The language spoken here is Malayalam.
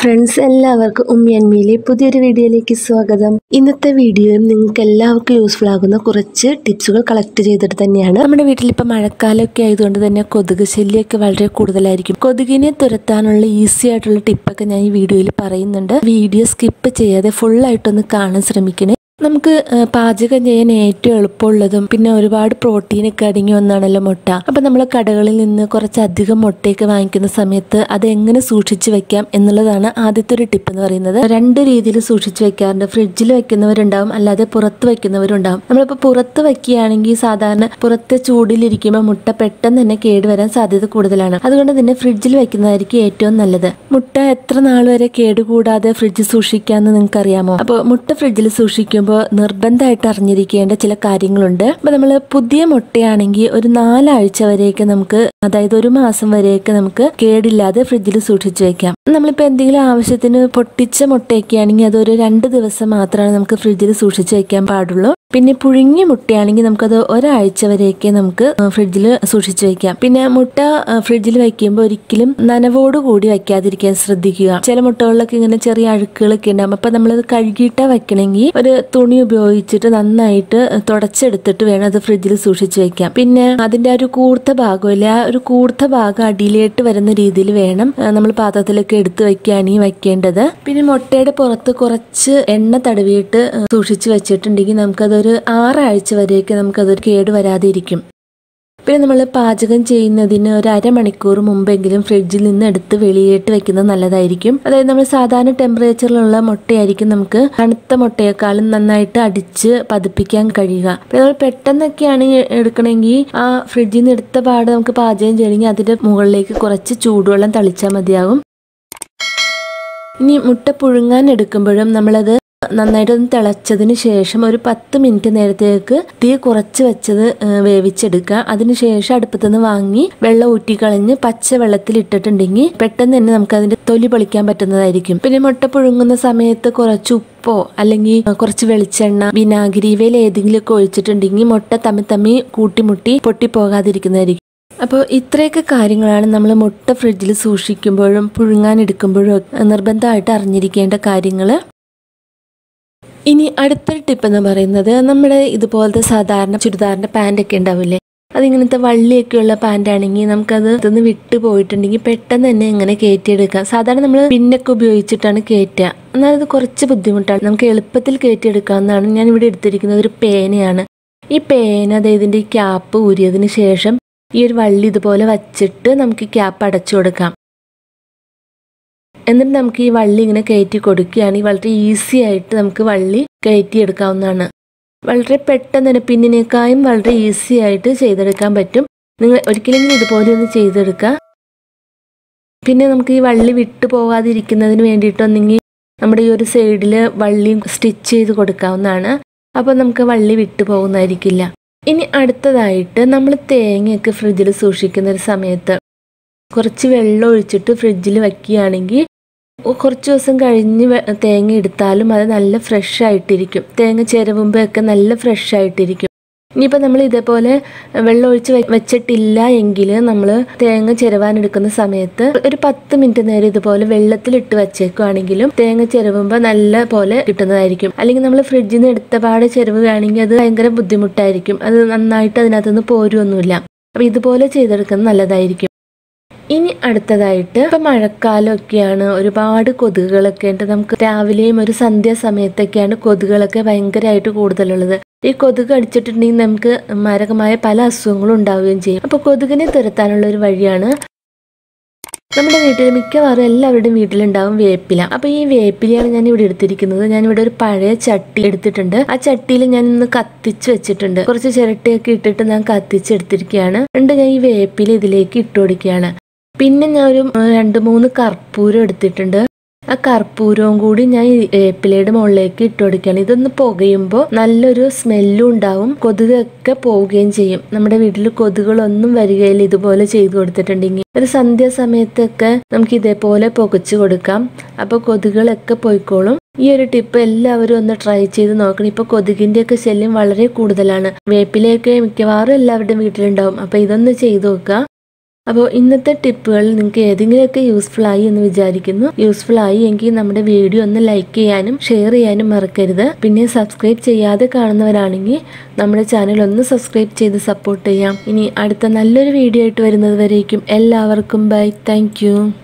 ഫ്രണ്ട്സ് എല്ലാവർക്കും ഉമ്മിയന്മയിലെ പുതിയൊരു വീഡിയോയിലേക്ക് സ്വാഗതം ഇന്നത്തെ വീഡിയോയും നിങ്ങൾക്ക് എല്ലാവർക്കും യൂസ്ഫുൾ ആകുന്ന കുറച്ച് ടിപ്സുകൾ കളക്ട് ചെയ്തിട്ട് തന്നെയാണ് നമ്മുടെ വീട്ടിൽ ഇപ്പം മഴക്കാലമൊക്കെ ആയതുകൊണ്ട് തന്നെ കൊതുക് ശല്യമൊക്കെ വളരെ കൂടുതലായിരിക്കും കൊതുകിനെ തുരത്താനുള്ള ഈസി ആയിട്ടുള്ള ടിപ്പൊക്കെ ഞാൻ ഈ വീഡിയോയിൽ പറയുന്നുണ്ട് വീഡിയോ സ്കിപ്പ് ചെയ്യാതെ ഫുൾ ആയിട്ടൊന്ന് കാണാൻ ശ്രമിക്കണേ നമുക്ക് ആ, പാചകം ചെയ്യാൻ ഏറ്റവും എളുപ്പമുള്ളതും പിന്നെ ഒരുപാട് പ്രോട്ടീനൊക്കെ അടങ്ങിയ ഒന്നാണല്ലോ മുട്ട അപ്പൊ നമ്മൾ കടകളിൽ നിന്ന് കുറച്ചധികം മുട്ടയൊക്കെ വാങ്ങിക്കുന്ന സമയത്ത് അത് എങ്ങനെ സൂക്ഷിച്ചു വെക്കാം എന്നുള്ളതാണ് ആദ്യത്തെ ഒരു ടിപ്പ് എന്ന് പറയുന്നത് രണ്ട് രീതിയിൽ സൂക്ഷിച്ചു വെക്കാറുണ്ട് ഫ്രിഡ്ജിൽ വെക്കുന്നവരുണ്ടാവും അല്ലാതെ പുറത്ത് വെക്കുന്നവരുണ്ടാവും നമ്മളിപ്പോൾ പുറത്ത് വെക്കുകയാണെങ്കിൽ സാധാരണ പുറത്തെ ചൂടിലിരിക്കുമ്പോൾ മുട്ട പെട്ടെന്ന് തന്നെ കേടുവരാൻ സാധ്യത കൂടുതലാണ് അതുകൊണ്ട് തന്നെ ഫ്രിഡ്ജിൽ വെക്കുന്നതായിരിക്കും ഏറ്റവും നല്ലത് മുട്ട എത്ര നാൾ വരെ കേടുകൂടാതെ ഫ്രിഡ്ജിൽ സൂക്ഷിക്കാമെന്ന് നിങ്ങൾക്ക് അറിയാമോ അപ്പോൾ മുട്ട ഫ്രിഡ്ജിൽ സൂക്ഷിക്കുമ്പോൾ നിർബന്ധമായിട്ട് അറിഞ്ഞിരിക്കേണ്ട ചില കാര്യങ്ങളുണ്ട് അപ്പോൾ നമ്മൾ പുതിയ മുട്ടയാണെങ്കിൽ ഒരു നാലാഴ്ച വരെയൊക്കെ നമുക്ക് അതായത് ഒരു മാസം വരെയൊക്കെ നമുക്ക് കേടില്ലാതെ ഫ്രിഡ്ജിൽ സൂക്ഷിച്ചു വെക്കാം നമ്മളിപ്പോൾ എന്തെങ്കിലും ആവശ്യത്തിന് പൊട്ടിച്ച മുട്ടയൊക്കെ ആണെങ്കിൽ അതൊരു രണ്ട് ദിവസം മാത്രമാണ് നമുക്ക് ഫ്രിഡ്ജിൽ സൂക്ഷിച്ചു വെക്കാൻ പാടുള്ളൂ പിന്നെ പുഴുങ്ങിയ മുട്ടയാണെങ്കിൽ നമുക്കത് ഒരാഴ്ച വരെയൊക്കെ നമുക്ക് ഫ്രിഡ്ജിൽ സൂക്ഷിച്ചു വെക്കാം പിന്നെ മുട്ട ഫ്രിഡ്ജിൽ വയ്ക്കുമ്പോൾ ഒരിക്കലും നനവോട് കൂടി വയ്ക്കാതിരിക്കാൻ ശ്രദ്ധിക്കുക ചില മുട്ടകളിലൊക്കെ ഇങ്ങനെ ചെറിയ അഴുക്കുകളൊക്കെ ഉണ്ടാകും അപ്പൊ നമ്മളത് കഴുകിയിട്ടാ വെക്കണമെങ്കിൽ ഒരു തുണി ഉപയോഗിച്ചിട്ട് നന്നായിട്ട് തുടച്ചെടുത്തിട്ട് വേണം അത് ഫ്രിഡ്ജിൽ സൂക്ഷിച്ചു വെക്കാം പിന്നെ അതിന്റെ ആ ഒരു കൂർത്ത ഭാഗമില്ല ആ ഒരു കൂർത്ത ഭാഗം അടിയിലേക്ക് വരുന്ന രീതിയിൽ വേണം നമ്മൾ പാത്രത്തിലൊക്കെ എടുത്ത് വെക്കുകയാണെങ്കിൽ വെക്കേണ്ടത് പിന്നെ മുട്ടയുടെ പുറത്ത് കുറച്ച് എണ്ണ തടവിയിട്ട് സൂക്ഷിച്ചു വെച്ചിട്ടുണ്ടെങ്കിൽ നമുക്കതൊരു ആറാഴ്ച വരെയൊക്കെ നമുക്കതൊരു കേട് വരാതെ ഇരിക്കും പിന്നെ നമ്മൾ പാചകം ചെയ്യുന്നതിന് ഒരു അരമണിക്കൂർ മുമ്പെങ്കിലും ഫ്രിഡ്ജിൽ നിന്ന് എടുത്ത് വെളിയിലിട്ട് വെക്കുന്നത് നല്ലതായിരിക്കും അതായത് നമ്മൾ സാധാരണ ടെമ്പറേച്ചറിലുള്ള മുട്ടയായിരിക്കും നമുക്ക് തണുത്ത മുട്ടയെക്കാളും നന്നായിട്ട് അടിച്ച് പതിപ്പിക്കാൻ കഴിയുക പിന്നെ നമ്മൾ പെട്ടെന്നൊക്കെയാണ് എടുക്കണമെങ്കിൽ ആ ഫ്രിഡ്ജിൽ നിന്ന് എടുത്ത പാട് നമുക്ക് പാചകം ചെയ്യണമെങ്കിൽ അതിന്റെ മുകളിലേക്ക് കുറച്ച് ചൂടുവെള്ളം തളിച്ചാൽ മതിയാകും ഇനി മുട്ട പുഴുങ്ങാൻ എടുക്കുമ്പോഴും നമ്മളത് നന്നായിട്ട് ഒന്ന് തിളച്ചതിന് ശേഷം ഒരു പത്ത് മിനിറ്റ് നേരത്തേക്ക് തീ കുറച്ച് വെച്ചത് ഏ, വേവിച്ചെടുക്കുക അതിനുശേഷം അടുപ്പത്തു നിന്ന് വാങ്ങി വെള്ളം ഊറ്റിക്കളഞ്ഞ് പച്ച വെള്ളത്തിൽ ഇട്ടിട്ടുണ്ടെങ്കിൽ പെട്ടെന്ന് തന്നെ നമുക്ക് അതിന്റെ തൊലി പൊളിക്കാൻ പറ്റുന്നതായിരിക്കും പിന്നെ മുട്ട പുഴുങ്ങുന്ന സമയത്ത് കുറച്ച് ഉപ്പോ അല്ലെങ്കിൽ കുറച്ച് വെളിച്ചെണ്ണ വിനാഗിരി ഇവയിൽ ഏതെങ്കിലുമൊക്കെ ഒഴിച്ചിട്ടുണ്ടെങ്കിൽ മുട്ട തമ്മി തമ്മി കൂട്ടിമുട്ടി പൊട്ടിപ്പോകാതിരിക്കുന്നതായിരിക്കും അപ്പോൾ ഇത്രയൊക്കെ കാര്യങ്ങളാണ് നമ്മൾ മുട്ട ഫ്രിഡ്ജിൽ സൂക്ഷിക്കുമ്പോഴും പുഴുങ്ങാൻ എടുക്കുമ്പോഴും ഒക്കെ നിർബന്ധമായിട്ട് അറിഞ്ഞിരിക്കേണ്ട കാര്യങ്ങൾ ഇനി അടുത്തൊരു ടിപ്പ് എന്ന് പറയുന്നത് നമ്മുടെ ഇതുപോലത്തെ സാധാരണ ചുരിദാറിന്റെ പാൻ്റ് ഒക്കെ ഉണ്ടാവില്ലേ അതിങ്ങനത്തെ വള്ളിയൊക്കെയുള്ള പാൻ്റ് ആണെങ്കിൽ നമുക്കത് ഇതൊന്ന് വിട്ടു പോയിട്ടുണ്ടെങ്കിൽ പെട്ടെന്ന് തന്നെ ഇങ്ങനെ കയറ്റിയെടുക്കാം സാധാരണ നമ്മൾ പിന്നൊക്കെ ഉപയോഗിച്ചിട്ടാണ് കയറ്റുക എന്നാൽ അത് കുറച്ച് ബുദ്ധിമുട്ടാണ് നമുക്ക് എളുപ്പത്തിൽ കയറ്റിയെടുക്കാവുന്നതാണ് ഞാൻ ഇവിടെ എടുത്തിരിക്കുന്നത് ഒരു പേനയാണ് ഈ പേന അതായത് ഇതിൻ്റെ ഈ ക്യാപ്പ് ഊരിയതിന് ശേഷം ഈ ഒരു വള്ളി ഇതുപോലെ വച്ചിട്ട് നമുക്ക് ഈ ക്യാപ്പ് അടച്ചു കൊടുക്കാം എന്നിട്ട് നമുക്ക് ഈ വള്ളി ഇങ്ങനെ കയറ്റി കൊടുക്കുകയാണെങ്കിൽ വളരെ ഈസി ആയിട്ട് നമുക്ക് വള്ളി കയറ്റിയെടുക്കാവുന്നതാണ് വളരെ പെട്ടെന്ന് തന്നെ പിന്നിനേക്കായും വളരെ ഈസി ആയിട്ട് ചെയ്തെടുക്കാൻ പറ്റും നിങ്ങൾ ഒരിക്കലെങ്കിലും ഇതുപോലെ ഒന്ന് ചെയ്തെടുക്കുക പിന്നെ നമുക്ക് ഈ വള്ളി വിട്ടു പോകാതിരിക്കുന്നതിന് വേണ്ടിയിട്ടൊന്നെങ്കിൽ നമ്മുടെ ഈ ഒരു സൈഡിൽ വള്ളി സ്റ്റിച്ച് ചെയ്ത് കൊടുക്കാവുന്നതാണ് അപ്പോൾ നമുക്ക് വള്ളി വിട്ടു പോകുന്നതായിരിക്കില്ല ഇനി അടുത്തതായിട്ട് നമ്മൾ തേങ്ങയൊക്കെ ഫ്രിഡ്ജിൽ സൂക്ഷിക്കുന്ന ഒരു സമയത്ത് കുറച്ച് വെള്ളം ഒഴിച്ചിട്ട് ഫ്രിഡ്ജിൽ വെക്കുകയാണെങ്കിൽ കുറച്ച് ദിവസം കഴിഞ്ഞ് വെ- തേങ്ങ എടുത്താലും അത് നല്ല ഫ്രഷ് ആയിട്ടിരിക്കും തേങ്ങ ചിരവുമ്പോഴൊക്കെ നല്ല ഫ്രഷ് ആയിട്ടിരിക്കും ഇനിയിപ്പോൾ നമ്മൾ ഇതേപോലെ വെള്ളം ഒഴിച്ച് വെ- വെച്ചിട്ടില്ല എങ്കിൽ നമ്മൾ തേങ്ങ ചിരവാൻ എടുക്കുന്ന സമയത്ത് ഒരു പത്ത് മിനിറ്റ് നേരം ഇതുപോലെ വെള്ളത്തിലിട്ട് വെച്ചേക്കുവാണെങ്കിലും തേങ്ങ ചിരവുമ്പോൾ നല്ല പോലെ കിട്ടുന്നതായിരിക്കും അല്ലെങ്കിൽ നമ്മൾ ഫ്രിഡ്ജിൽ നിന്ന് എടുത്ത പാടെ ചിരവുകയാണെങ്കിൽ അത് ഭയങ്കര ബുദ്ധിമുട്ടായിരിക്കും അത് നന്നായിട്ട് അതിനകത്തുനിന്ന് പോരുമൊന്നുമില്ല അപ്പോൾ ഇതുപോലെ ചെയ്തെടുക്കുന്നത് നല്ലതായിരിക്കും ഇനി അടുത്തതായിട്ട് ഇപ്പൊ മഴക്കാലമൊക്കെയാണ് ഒരുപാട് കൊതുകുകളൊക്കെ ഉണ്ട് നമുക്ക് രാവിലെയും ഒരു സന്ധ്യ സമയത്തൊക്കെയാണ് കൊതുകുകളൊക്കെ ഭയങ്കരമായിട്ട് കൂടുതലുള്ളത് ഈ കൊതുക് അടിച്ചിട്ടുണ്ടെങ്കിൽ നമുക്ക് മാരകമായ പല അസുഖങ്ങളും ഉണ്ടാവുകയും ചെയ്യും അപ്പൊ കൊതുകിനെ തുരത്താനുള്ള ഒരു വഴിയാണ് നമ്മുടെ വീട്ടിൽ മിക്കവാറും എല്ലാവരുടെയും വീട്ടിലുണ്ടാവും വേപ്പില അപ്പൊ ഈ വേപ്പിലയാണ് ഞാൻ ഇവിടെ എടുത്തിരിക്കുന്നത് ഞാൻ ഇവിടെ ഒരു പഴയ ചട്ടി എടുത്തിട്ടുണ്ട് ആ ചട്ടിയിൽ ഞാൻ ഇന്ന് കത്തിച്ച് വെച്ചിട്ടുണ്ട് കുറച്ച് ചിരട്ടയൊക്കെ ഇട്ടിട്ട് ഞാൻ കത്തിച്ചെടുത്തിരിക്കുകയാണ് എന്നിട്ട് ഞാൻ ഈ വേപ്പില ഇതിലേക്ക് ഇട്ട് കൊടുക്കുകയാണ് പിന്നെ ഞാൻ ഒരു ഉം, രണ്ട് മൂന്ന് കർപ്പൂരം എടുത്തിട്ടുണ്ട് ആ കർപ്പൂരവും കൂടി ഞാൻ ഈ വേപ്പിലയുടെ മുകളിലേക്ക് ഇട്ട് കൊടുക്കുകയാണ് ഇതൊന്ന് പുകയുമ്പോൾ നല്ലൊരു സ്മെല്ലും ഉണ്ടാവും കൊതുകൊക്കെ പോവുകയും ചെയ്യും നമ്മുടെ വീട്ടിൽ കൊതുകുകളൊന്നും വരികയില്ല ഇതുപോലെ ചെയ്തു കൊടുത്തിട്ടുണ്ടെങ്കിൽ ഒരു സന്ധ്യ സമയത്തൊക്കെ നമുക്ക് ഇതേപോലെ പുകച്ചു കൊടുക്കാം അപ്പോൾ കൊതുകുകളൊക്കെ പോയിക്കോളും ഈ ഒരു ടിപ്പ് എല്ലാവരും ഒന്ന് ട്രൈ ചെയ്ത് നോക്കണം ഇപ്പൊ കൊതുകിന്റെ ഒക്കെ ശല്യം വളരെ കൂടുതലാണ് വേപ്പിലയൊക്കെ മിക്കവാറും എല്ലാവരുടെയും വീട്ടിലുണ്ടാവും അപ്പൊ ഇതൊന്ന് ചെയ്തു നോക്കുക അപ്പോൾ ഇന്നത്തെ ടിപ്പുകൾ നിങ്ങൾക്ക് ഏതെങ്കിലുമൊക്കെ യൂസ്ഫുൾ ആയി എന്ന് വിചാരിക്കുന്നു യൂസ്ഫുൾ ആയി എങ്കിൽ നമ്മുടെ വീഡിയോ ഒന്ന് ലൈക്ക് ചെയ്യാനും ഷെയർ ചെയ്യാനും മറക്കരുത് പിന്നെ സബ്സ്ക്രൈബ് ചെയ്യാതെ കാണുന്നവരാണെങ്കിൽ നമ്മുടെ ചാനൽ ഒന്ന് സബ്സ്ക്രൈബ് ചെയ്ത് സപ്പോർട്ട് ചെയ്യാം ഇനി അടുത്ത നല്ലൊരു വീഡിയോ ആയിട്ട് വരുന്നത് വരേക്കും എല്ലാവർക്കും ബൈ താങ്ക്